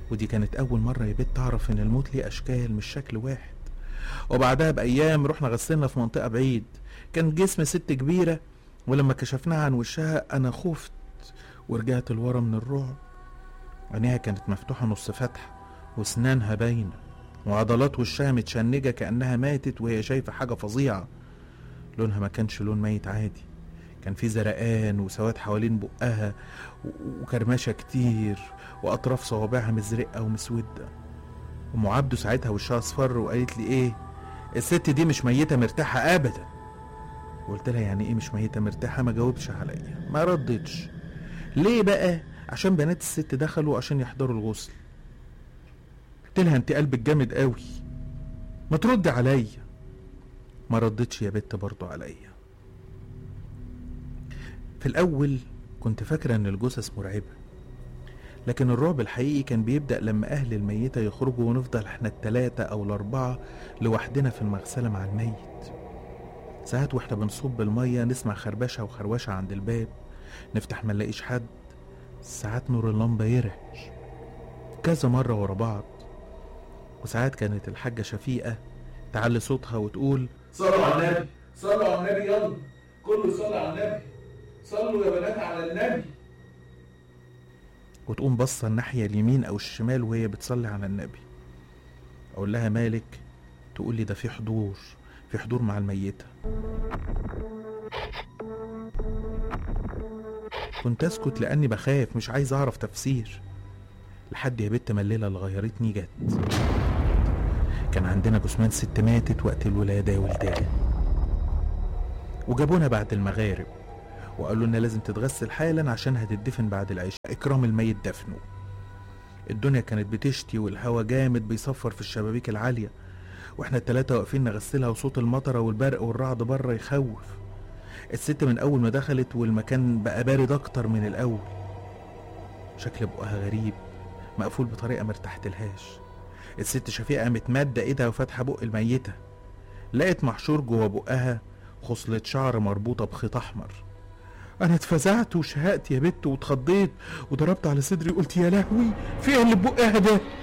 ودي كانت أول مرة يا بت تعرف إن الموت ليه أشكال مش شكل واحد وبعدها بأيام رحنا غسلنا في منطقة بعيد كان جسم ست كبيرة ولما كشفناها عن وشها أنا خفت ورجعت لورا من الرعب عينيها كانت مفتوحة نص فتحة وسنانها باينة وعضلات وشها متشنجة كأنها ماتت وهي شايفة حاجة فظيعة لونها ما كانش لون ميت عادي كان في زرقان وسواد حوالين بقها و- وكرمشة كتير وأطراف صوابعها مزرقة ومسودة أم عبده ساعتها وشها أصفر وقالت لي إيه الست دي مش ميتة مرتاحة أبدا قلت لها يعني إيه مش ميتة مرتاحة ما جاوبش عليا ما ردتش ليه بقى عشان بنات الست دخلوا عشان يحضروا الغسل قلت لها انت قلبك جامد قوي ما ترد عليا ما ردتش يا بت برضو عليا في الاول كنت فاكره ان الجثث مرعبه لكن الرعب الحقيقي كان بيبدا لما اهل الميته يخرجوا ونفضل احنا التلاته او الاربعه لوحدنا في المغسله مع الميت ساعات واحنا بنصب الميه نسمع خربشه وخروشه عند الباب نفتح ما نلاقيش حد ساعات نور اللمبه يرعش كذا مره ورا بعض وساعات كانت الحاجه شفيقه تعلي صوتها وتقول صلوا على النبي صلوا على النبي يلا كله صلى على النبي صلوا يا بنات على النبي وتقوم باصه الناحيه اليمين او الشمال وهي بتصلي على النبي اقول لها مالك تقول لي ده في حضور في حضور مع الميته كنت اسكت لاني بخاف مش عايز اعرف تفسير لحد يا بت مليله اللي غيرتني جت كان عندنا جثمان ست ماتت وقت الولاده يا ولدان وجابونا بعد المغارب وقالوا لنا لازم تتغسل حالا عشان هتدفن بعد العشاء اكرام الميت دفنه الدنيا كانت بتشتي والهوا جامد بيصفر في الشبابيك العاليه واحنا التلاتة واقفين نغسلها وصوت المطره والبرق والرعد بره يخوف الست من اول ما دخلت والمكان بقى بارد اكتر من الاول شكل بقها غريب مقفول بطريقه مرتحتلهاش الست شفيقه متمده ايدها وفاتحه بق الميته لقت محشور جوه بقها خصلة شعر مربوطة بخيط أحمر أنا اتفزعت وشهقت يا بت واتخضيت وضربت على صدري قلت يا لهوي في إيه اللي ببقها ده